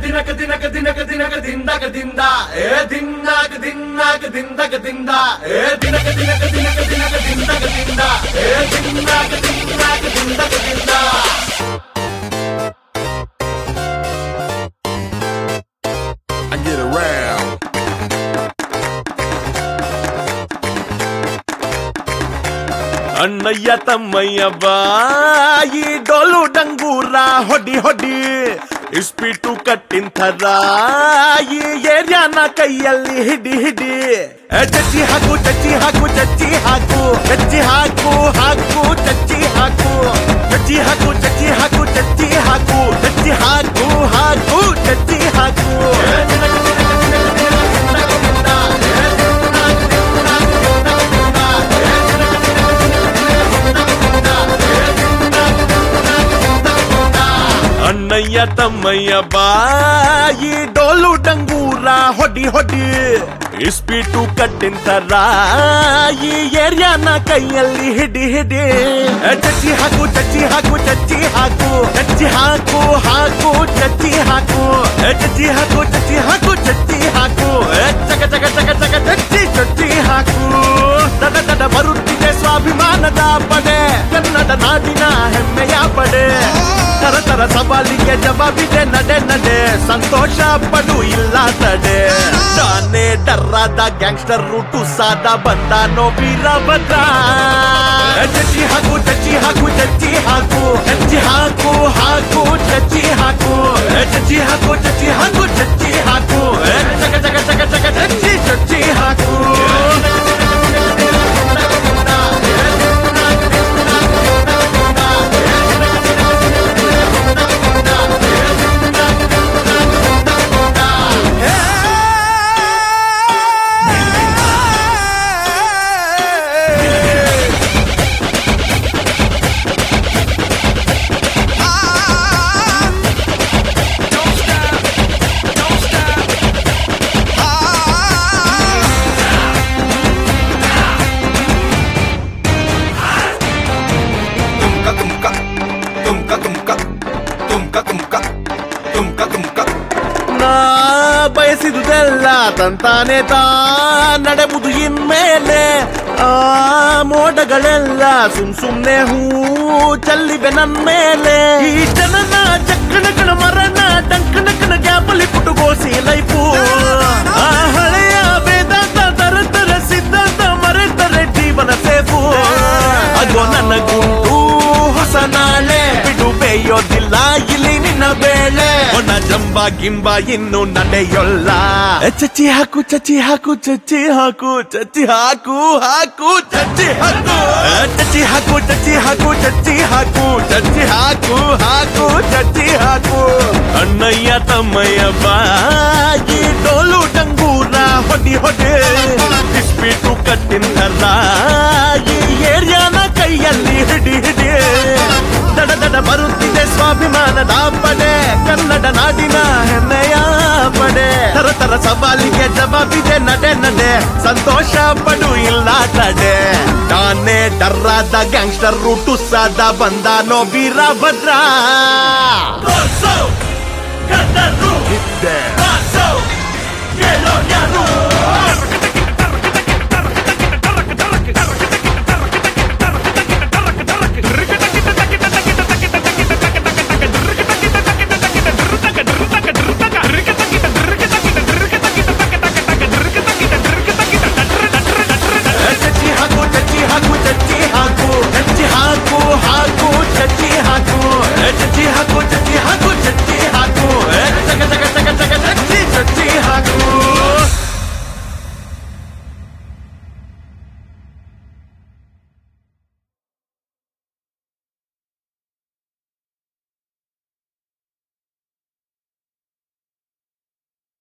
ದಿನಕ ದಿನಕ ದಿನಕ ದಿನಕ ದಿಂದಕ ದಿಂದ ಏ ದಿನ್ನಾಕ ದಿನ್ನಾಕ ದಿಂದಕ ದಿಂದ ಏ ದಿನಕ ದಿನಕ ದಿನಕ ದಿನಕ ದಿಂದಕ ದಿಂದ ಏ ದಿನ್ನಾಕ ದಿನ್ನಾಕ ದಿಂದಕ ದಿಂದ I get around. ಅಣ್ಣಯ್ಯ ತಮ್ಮಯ್ಯ ಬಾಯಿ ಡೋಲು ಡಂಗೂರ ಹೊಡಿ ಹೊಡಿ ಇಸ್ಪಿಟು ಕಟ್ಟಿನ ಥರ ಈ ಏರಿಯಾನ ಕೈಯಲ್ಲಿ ಹಿಡಿ ಹಿಡಿ ಎ, ಚಚ್ಚಿ ಹಾಕು ಚಚ್ಚಿ ಹಾಕು ಚಚ್ಚಿ ಹಾಕು ಚಚ್ಚಿ ಹಾಕು ಹಾಕು ಚಚ್ಚಿ ಹಾಕು ಚಚ್ಚಿ ಹಾಕು ಚಚ್ಚಿ ಹಾಕು ಚಚ್ಚಿ ಹಾಕು ಚಚ್ಚಿ ಹಾಕು ಹಾಕು ಚಚ್ಚಿ ಹಾಕು ಅಣ್ಣಯ್ಯ ತಮ್ಮಯ್ಯ ಬಾಯಿ ಡೋಲು ಡಂಗೂರ ಹೊಡಿ ಹೊಡಿ ಇಸ್ಪೀಟು ಕಟ್ಟಿನ ಥರ ಈ ಏರಿಯಾನ ಕೈಯಲ್ಲಿ ಹಿಡಿ ಹಿಡಿ ಎ, ಚಚ್ಚಿ ಹಾಕು ಚಚ್ಚಿ ಹಾಕು ಚಚ್ಚಿ ಹಾಕು ಚಚ್ಚಿ ಹಾಕು ಹಾಕು ಚಚ್ಚಿ ಹಾಕು ಎ, ಚಚ್ಚಿ ಹಾಕು ಚಚ್ಚಿ ಹಾಕು ಚಚ್ಚಿ ಹಾಕು ಎ, ಚಕ ಚಕ ಚಕ ಚಕ ಚಚ್ಚಿ ಚಚ್ಚಿ ಹಾಕು ತಡ ತಡ ಬರುತ್ತಿದೆ ಸ್ವಾಭಿಮಾನದ ಪಡೆ ಕನ್ನಡ ನಾಡಿನ ಹೆಮ್ಮೆಯ ಪಡೆ ತರ ತರ ಸವಾಲಿಗೆ ಜವಾಬಿದೆ ನಡೆ ನಡೆ ಸಂತೋಷ ಪಡು ಇಲ್ಲ ತಡೆ ತಾನೇ ಡರ್ರಾದ ಗ್ಯಾಂಗ್ಸ್ಟರ್ ರೂಟು ಸಾದ ಬಂದಾನೋ ವೀರಭದ್ರ ಚಚ್ಚಿ ಹಾಕು ಚಚ್ಚಿ ಹಾಕು ಚಚ್ಚಿ ಹಾಕು ಚಚ್ಚಿ ಹಾಕು ಹಾಕು ಚಚ್ಚಿ ಹಾಕು ಚಚ್ಚಿ ಹಾಕು ಚಚ್ಚಿ ಹಾಕು ಚಚ್ಚಿ ಹಾಕು ಚಕ ಚಕ ಚಕ ಚಕ ಚಚ್ಚಿ ಚಚ್ಚಿ ಹಾಕು Tumka tumka. Tumka tumka. Tumka tumka. Tumka tumka. ನಾ ಬಯಸಿದುದೆಲ್ಲ ತಂತಾನೆ ತಾ ನಡೆಬುದು ಇನ್ಮೇಲೆ ಆ ಮೋಡಗಳೆಲ್ಲ ಸುಮ್ ಸುಮ್ನೆ ಹೂ ಚಲ್ಲಿವೆ ನನ್ ಮೇಲೆ ಈ ಜನನ ಚಕ್ಕಣಕಣ ಮರಣ ಡಂಕಣಕಣ ಗ್ಯಾಪಲ್ಲಿ ಪುಟುಗೋಸಿ ಲೈಫು ಆ ಹಳೆಯ ವೇದಾಂತ ತರತರ ಸಿದ್ಧಾಂತ ಮರೆತರೆ ಜೀವನ ಸೇಫು ಅದು ನನ್ನ ಗುಂಡು ಹೊಸ ನಾಳೆ ಬಿಡು ಬೇಯೋದಿಲ್ಲ ಇಲ್ಲಿ ನಿನ್ನ ಬೇಳೆ ಒಣ ಜಂಬ ಗಿಂಬ ಇನ್ನು ನಡೆಯೊಲ್ಲ ಎ, ಚಚ್ಚಿ ಹಾಕು ಚಚ್ಚಿ ಹಾಕು ಚಚ್ಚಿ ಹಾಕು ಚಚ್ಚಿ ಹಾಕು ಹಾಕು ಚಚ್ಚಿ ಹಾಕು ಎ, ಚಚ್ಚಿ ಹಾಕು ಚಚ್ಚಿ ಹಾಕು ಚಚ್ಚಿ ಹಾಕು ಚಚ್ಚಿ ಹಾಕು ಹಾಕು ಚಚ್ಚಿ ಹಾಕು ಅಣ್ಣಯ್ಯ ತಮ್ಮಯ್ಯ ಬಾಗಿ ಡೋಲು ಡಂಗೂರ ಹೊಡಿ ಹೊಡೆ ಇಸ್ಪೀಟು ಕಟ್ಟಿನ ಈ ಏರಿಯಾನ ಕೈಯಲ್ಲಿ ಹಿಡಿ ಹಿಡಿ ದಡ ದಡ ಬರುತ್ತಿದೆ ಸ್ವಾಭಿಮಾನದ ಪಡೆ ಕನ್ನಡ ನಾಡಿನ ಹೆಮ್ಮೆಯ ಪಡೆ ತರ ತರ ಸವಾಲಿಗೆ ಜವಾಬಿದೆ ನಡೆ ನಡೆ ಸಂತೋಷ ಪಡು ಇಲ್ಲ ತಡೆ ತಾನೇ ಡರ್ರಾದ ಗ್ಯಾಂಗ್ಸ್ಟರ್ ರೂಟು ಸಾದ ಬಂದಾನೋ ವೀರಭದ್ರ ಇದ್ದೆ ಚಚ್ಚಿ ಹಾಕು ಚಚ್ಚಿ ಹಾಕು ಚಚ್ಚಿ ಹಾಕು ಚಚ್ಚಿ ಹಾಕು ಹಾಕು ಚಚ್ಚಿ ಹಾಕು ಚಚ್ಚಿ ಹಾಕು ಚಚ್ಚಿ ಹಾಕು ಚಚ್ಚಿ